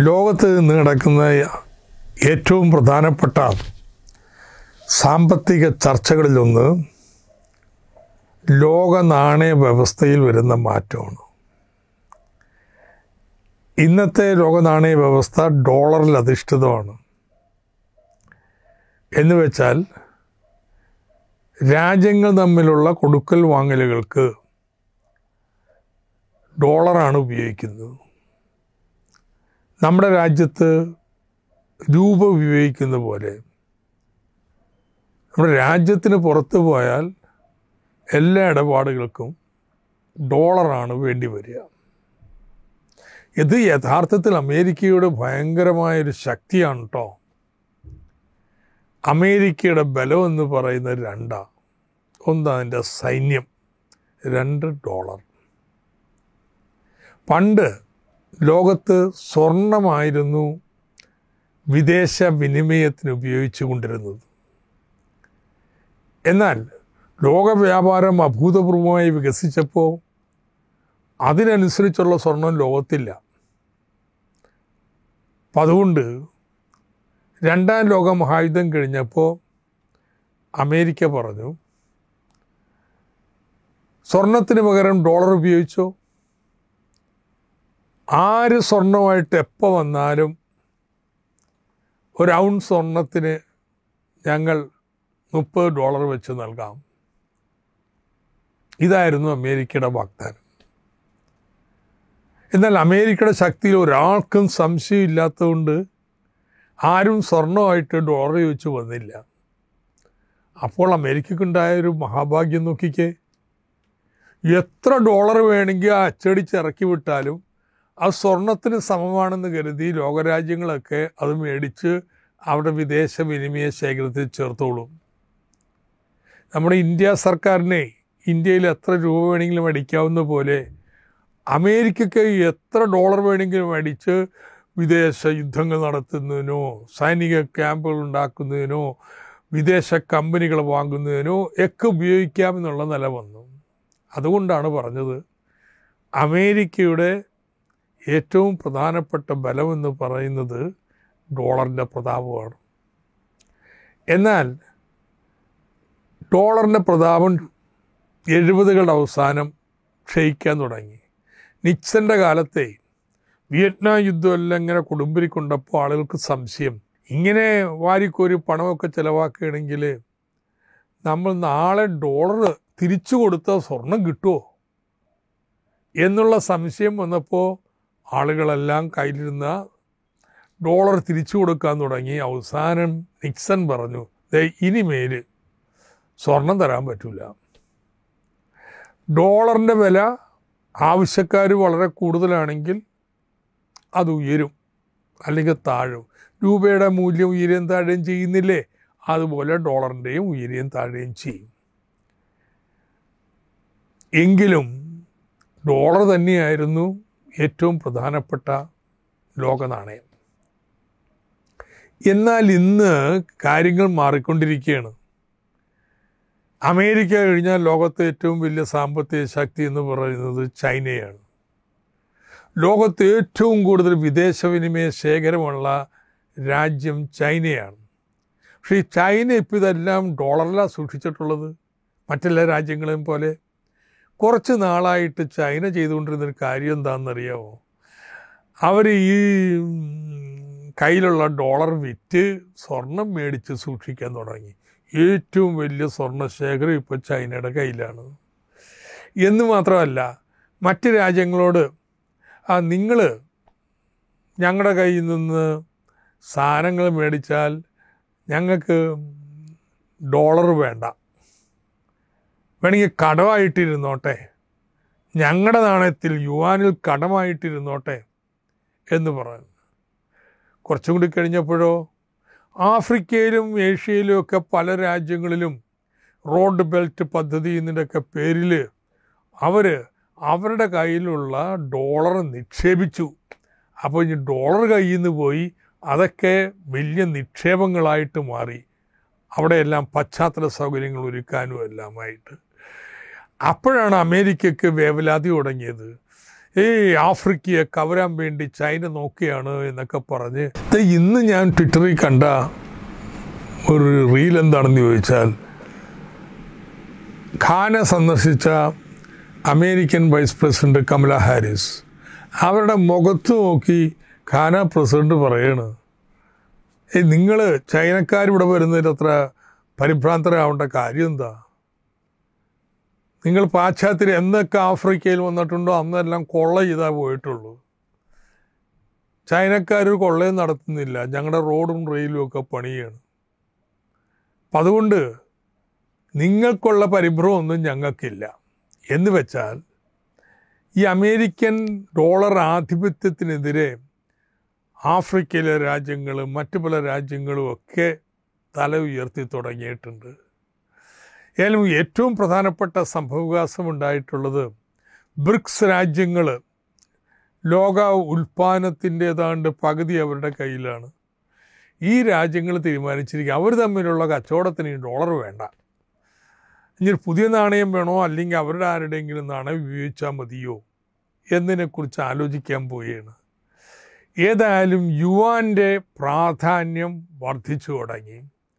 ലോകത്ത് ഇന്ന് നടക്കുന്ന ഏറ്റവും പ്രധാനപ്പെട്ട സാമ്പത്തിക ചർച്ചകളിലൊന്ന് ലോക നാണയ വ്യവസ്ഥയിൽ വരുന്ന മാറ്റമാണ് ഇന്നത്തെ ലോക നാണയ വ്യവസ്ഥ ഡോളറിൽ അധിഷ്ഠിതമാണ് എന്ന് വെച്ചാൽ രാജ്യങ്ങൾ തമ്മിലുള്ള കൊടുക്കൽ വാങ്ങലുകൾക്ക് ഡോളറാണ് ഉപയോഗിക്കുന്നത് നമ്മുടെ രാജ്യത്ത് രൂപ ഉപയോഗിക്കുന്ന പോലെ നമ്മുടെ രാജ്യത്തിന് പുറത്ത് പോയാൽ എല്ലാ ഇടപാടുകൾക്കും ഡോളറാണ് വേണ്ടി വരിക ഇത് യഥാർത്ഥത്തിൽ അമേരിക്കയുടെ ഭയങ്കരമായൊരു ശക്തിയാണ് കേട്ടോ അമേരിക്കയുടെ ബലം എന്ന് പറയുന്നത് രണ്ടാണ് ഒന്ന് അതിൻ്റെ സൈന്യം രണ്ട് ഡോളർ പണ്ട് ലോകത്ത് സ്വർണമായിരുന്നു വിദേശ വിനിമയത്തിന് ഉപയോഗിച്ചു കൊണ്ടിരുന്നത് എന്നാൽ ലോകവ്യാപാരം അഭൂതപൂർവമായി വികസിച്ചപ്പോൾ അതിനനുസരിച്ചുള്ള സ്വർണം ലോകത്തില്ല അപ്പം അതുകൊണ്ട് രണ്ടാം ലോക മഹായുദ്ധം കഴിഞ്ഞപ്പോൾ അമേരിക്ക പറഞ്ഞു സ്വർണത്തിന് പകരം ഡോളർ ഉപയോഗിച്ചോ ആര് സ്വർണമായിട്ട് എപ്പോൾ വന്നാലും ഒരു ഔൺസ് സ്വർണത്തിന് ഞങ്ങൾ മുപ്പത് ഡോളർ വെച്ച് നൽകാം ഇതായിരുന്നു അമേരിക്കയുടെ വാഗ്ദാനം എന്നാൽ അമേരിക്കയുടെ ശക്തിയിൽ ഒരാൾക്കും സംശയമില്ലാത്തതുകൊണ്ട് ആരും സ്വർണമായിട്ട് ഡോളർ ചോദിച്ചു വന്നില്ല അപ്പോൾ അമേരിക്കക്കുണ്ടായ ഒരു മഹാഭാഗ്യം നോക്കിക്കേ എത്ര ഡോളർ വേണമെങ്കിൽ അച്ചടിച്ച് ഇറക്കി വിട്ടാലും അത് സ്വർണത്തിന് സമമാണെന്ന് കരുതി ലോകരാജ്യങ്ങളൊക്കെ അത് മേടിച്ച് അവിടെ വിദേശ വിനിമയ ശേഖരത്തിൽ ചേർത്തോളും നമ്മുടെ ഇന്ത്യ സർക്കാരിനെ ഇന്ത്യയിൽ എത്ര രൂപ വേണമെങ്കിലും അടിക്കാവുന്ന പോലെ അമേരിക്കയ്ക്ക് എത്ര ഡോളർ വേണമെങ്കിലും അടിച്ച് വിദേശ യുദ്ധങ്ങൾ നടത്തുന്നതിനോ സൈനിക ക്യാമ്പുകൾ ഉണ്ടാക്കുന്നതിനോ വിദേശ കമ്പനികൾ വാങ്ങുന്നതിനോ ഒക്കെ ഉപയോഗിക്കാമെന്നുള്ള നില വന്നു അതുകൊണ്ടാണ് പറഞ്ഞത് അമേരിക്കയുടെ ഏറ്റവും പ്രധാനപ്പെട്ട ബലമെന്ന് പറയുന്നത് ഡോളറിൻ്റെ പ്രതാപമാണ് എന്നാൽ ഡോളറിൻ്റെ പ്രതാപം എഴുപതുകളുടെ അവസാനം ക്ഷയിക്കാൻ തുടങ്ങി നിക്സന്റെ കാലത്തെ വിയറ്റ്നാം യുദ്ധമെല്ലാം ഇങ്ങനെ കൊടുമ്പിരി കൊണ്ടപ്പോൾ ആളുകൾക്ക് സംശയം ഇങ്ങനെ വാരിക്കോരി പണമൊക്കെ ചിലവാക്കുകയാണെങ്കിൽ നമ്മൾ നാളെ ഡോളർ തിരിച്ചു കൊടുത്താൽ സ്വർണം കിട്ടുമോ എന്നുള്ള സംശയം വന്നപ്പോൾ ആളുകളെല്ലാം കയ്യിലിരുന്ന ഡോളർ തിരിച്ചു കൊടുക്കാൻ തുടങ്ങി അവസാനം നിക്സൺ പറഞ്ഞു ദേ ഇനിമേൽ സ്വർണം തരാൻ പറ്റില്ല ഡോളറിൻ്റെ വില ആവശ്യക്കാർ വളരെ കൂടുതലാണെങ്കിൽ അത് ഉയരും അല്ലെങ്കിൽ താഴും രൂപയുടെ മൂല്യം ഉയരുകയും താഴുകയും ചെയ്യുന്നില്ലേ അതുപോലെ ഡോളറിൻ്റെയും ഉയരുകയും താഴുകയും ചെയ്യും എങ്കിലും ഡോളർ തന്നെയായിരുന്നു ഏറ്റവും പ്രധാനപ്പെട്ട ലോക നാണയം എന്നാൽ ഇന്ന് കാര്യങ്ങൾ മാറിക്കൊണ്ടിരിക്കുകയാണ് അമേരിക്ക കഴിഞ്ഞാൽ ലോകത്തെ ഏറ്റവും വലിയ സാമ്പത്തിക ശക്തി എന്ന് പറയുന്നത് ചൈനയാണ് ലോകത്ത് ഏറ്റവും കൂടുതൽ വിദേശ വിനിമയ ശേഖരമുള്ള രാജ്യം ചൈനയാണ് പക്ഷേ ഈ ചൈന ഇപ്പോൾ ഇതെല്ലാം ഡോളറിലാണ് സൂക്ഷിച്ചിട്ടുള്ളത് മറ്റെല്ലാ രാജ്യങ്ങളെയും പോലെ കുറച്ച് നാളായിട്ട് ചൈന ചെയ്തുകൊണ്ടിരുന്നൊരു കാര്യം എന്താണെന്നറിയാമോ അവർ ഈ കയ്യിലുള്ള ഡോളർ വിറ്റ് സ്വർണം മേടിച്ച് സൂക്ഷിക്കാൻ തുടങ്ങി ഏറ്റവും വലിയ സ്വർണ്ണശേഖരം ഇപ്പോൾ ചൈനയുടെ കയ്യിലാണ് എന്ന് മാത്രമല്ല മറ്റ് രാജ്യങ്ങളോട് ആ നിങ്ങൾ ഞങ്ങളുടെ കയ്യിൽ നിന്ന് സാധനങ്ങൾ മേടിച്ചാൽ ഞങ്ങൾക്ക് ഡോളർ വേണ്ട വേണമെങ്കിൽ കടമായിട്ടിരുന്നോട്ടെ ഞങ്ങളുടെ നാണയത്തിൽ യുവാനിൽ കടമായിട്ടിരുന്നോട്ടെ എന്ന് പറഞ്ഞു കുറച്ചും കൂടി കഴിഞ്ഞപ്പോഴോ ആഫ്രിക്കയിലും ഏഷ്യയിലും ഒക്കെ പല രാജ്യങ്ങളിലും റോഡ് ബെൽറ്റ് പദ്ധതി എന്നതിൻ്റെയൊക്കെ പേരിൽ അവർ അവരുടെ കയ്യിലുള്ള ഡോളർ നിക്ഷേപിച്ചു അപ്പോൾ ഇനി ഡോളർ കയ്യിൽ നിന്ന് പോയി അതൊക്കെ വലിയ നിക്ഷേപങ്ങളായിട്ട് മാറി അവിടെയെല്ലാം പശ്ചാത്തല സൗകര്യങ്ങൾ ഒരുക്കാനും എല്ലാമായിട്ട് അപ്പോഴാണ് അമേരിക്കയ്ക്ക് വേവലാതി തുടങ്ങിയത് ഈ ആഫ്രിക്കയെ കവരാൻ വേണ്ടി ചൈന നോക്കിയാണ് എന്നൊക്കെ പറഞ്ഞ് ദേ ഇന്ന് ഞാൻ ട്വിറ്ററിൽ കണ്ട ഒരു റീൽ എന്താണെന്ന് ചോദിച്ചാൽ ഖാന സന്ദർശിച്ച American vice president Kamala Harris അവരുടെ മുഖത്ത് നോക്കി ഖാന പ്രസിഡന്റ് പറയാണ് ഏയ് നിങ്ങൾ ചൈനക്കാരിവിടെ വരുന്നതിൽ അത്ര പരിഭ്രാന്തരാവേണ്ട കാര്യം എന്താ നിങ്ങൾ പാശ്ചാത്യർ എന്നൊക്കെ ആഫ്രിക്കയിൽ വന്നിട്ടുണ്ടോ അന്നെല്ലാം കൊള്ള ചെയ്താ പോയിട്ടുള്ളൂ ചൈനക്കാർ കൊള്ളയും നടത്തുന്നില്ല ഞങ്ങളുടെ റോഡും റെയിലും ഒക്കെ പണിയാണ് അപ്പം അതുകൊണ്ട് നിങ്ങൾക്കുള്ള പരിഭ്രമൊന്നും ഞങ്ങൾക്കില്ല എന്ന് വെച്ചാൽ ഈ അമേരിക്കൻ ഡോളർ ആധിപത്യത്തിനെതിരെ ആഫ്രിക്കയിലെ രാജ്യങ്ങളും മറ്റു പല രാജ്യങ്ങളും ഒക്കെ തല ഉയർത്തി തുടങ്ങിയിട്ടുണ്ട് ഏതായാലും ഏറ്റവും പ്രധാനപ്പെട്ട സംഭവവികാസം ഉണ്ടായിട്ടുള്ളത് ബ്രിക്സ് രാജ്യങ്ങൾ ലോക ഉൽപ്പാദനത്തിൻ്റെ ഏതാണ്ട് പകുതി അവരുടെ കയ്യിലാണ് ഈ രാജ്യങ്ങൾ തീരുമാനിച്ചിരിക്കുക അവർ തമ്മിലുള്ള കച്ചവടത്തിന് ഈ ഡോളർ വേണ്ട ഇനി ഒരു പുതിയ നാണയം വേണോ അല്ലെങ്കിൽ അവരുടെ ആരുടെയെങ്കിലും നാണയം ഉപയോഗിച്ചാൽ മതിയോ എന്നതിനെക്കുറിച്ച് ആലോചിക്കാൻ പോവുകയാണ് ഏതായാലും യുവാൻ്റെ പ്രാധാന്യം വർദ്ധിച്ചു തുടങ്ങി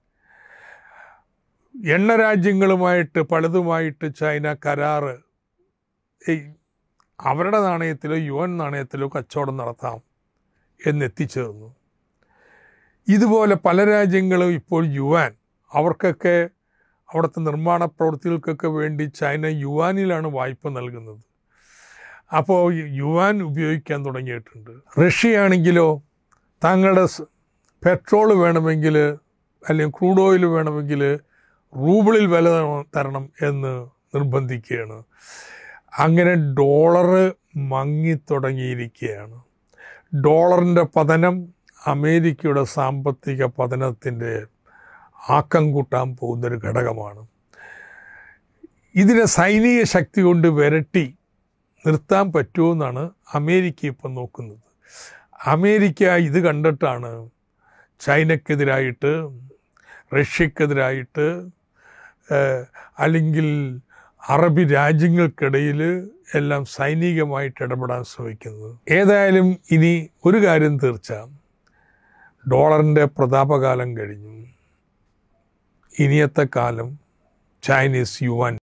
എണ്ണ രാജ്യങ്ങളുമായിട്ട് പലതുമായിട്ട് ചൈന കരാറ് ഏയ് അവരുടെ നാണയത്തിലോ യുവൻ നാണയത്തിലോ കച്ചവടം നടത്താം എന്നെത്തിച്ചേർന്നു ഇതുപോലെ പല രാജ്യങ്ങളും ഇപ്പോൾ യുവാൻ അവർക്കൊക്കെ അവിടുത്തെ നിർമ്മാണ പ്രവൃത്തികൾക്കൊക്കെ വേണ്ടി ചൈന യുവാനിലാണ് വായ്പ നൽകുന്നത് അപ്പോൾ യുവാൻ ഉപയോഗിക്കാൻ തുടങ്ങിയിട്ടുണ്ട് റഷ്യയാണെങ്കിലോ തങ്ങളുടെ സ് പെട്രോൾ വേണമെങ്കിൽ അല്ലെങ്കിൽ ക്രൂഡ് ഓയിൽ വേണമെങ്കിൽ റൂബിളിൽ വില തരണം എന്ന് നിർബന്ധിക്കുകയാണ് അങ്ങനെ ഡോളറ് മങ്ങിത്തുടങ്ങിയിരിക്കുകയാണ് ഡോളറിൻ്റെ പതനം അമേരിക്കയുടെ സാമ്പത്തിക പതനത്തിൻ്റെ ആക്കം കൂട്ടാൻ പോകുന്നൊരു ഘടകമാണ് ഇതിനെ സൈനിക ശക്തി കൊണ്ട് വിരട്ടി നിർത്താൻ പറ്റുമോ എന്നാണ് അമേരിക്ക ഇപ്പം നോക്കുന്നത് അമേരിക്ക ഇത് കണ്ടിട്ടാണ് ചൈനക്കെതിരായിട്ട് റഷ്യക്കെതിരായിട്ട് ഏഹ്, അല്ലെങ്കിൽ അറബി രാജ്യങ്ങൾക്കിടയിൽ എല്ലാം സൈനികമായിട്ട് ഇടപെടാൻ ശ്രമിക്കുന്നത് ഏതായാലും ഇനി ഒരു കാര്യം തീർച്ച ഡോളറിൻ്റെ പ്രതാപകാലം കഴിഞ്ഞു ഇനിയത്തെ കാലം ചൈനീസ് യുവാൻ